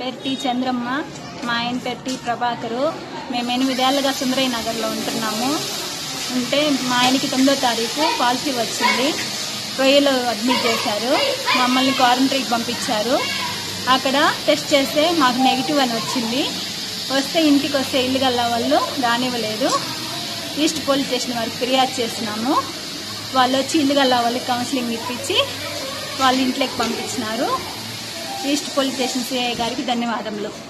పేరు టి చంద్రమ్మ మా ఆయన పేరు టి ప్రభాకరు మేము ఎనిమిదేళ్లుగా సుందరయ్య నగర్లో ఉంటున్నాము ఉంటే మా ఆయనకి తొమ్మిదో తారీఖు పాజిటివ్ వచ్చింది రొయ్యలు అడ్మిట్ చేశారు మమ్మల్ని క్వారంటైన్కి పంపించారు అక్కడ టెస్ట్ చేస్తే మాకు నెగిటివ్ అని వచ్చింది వస్తే ఇంటికి వస్తే ఇల్లు గల్ల వాళ్ళు రానివ్వలేదు ఈస్ట్ పోలీస్ స్టేషన్ వారికి ఫిర్యాదు చేసినాము వాళ్ళు వచ్చి ఇల్లు గల్ల వాళ్ళకి కౌన్సిలింగ్ ఇప్పించి వాళ్ళ ఇంట్లోకి పంపించినారు ఈస్ట్ పోలీస్ స్టేషన్ సిఐ గారికి ధన్యవాదములు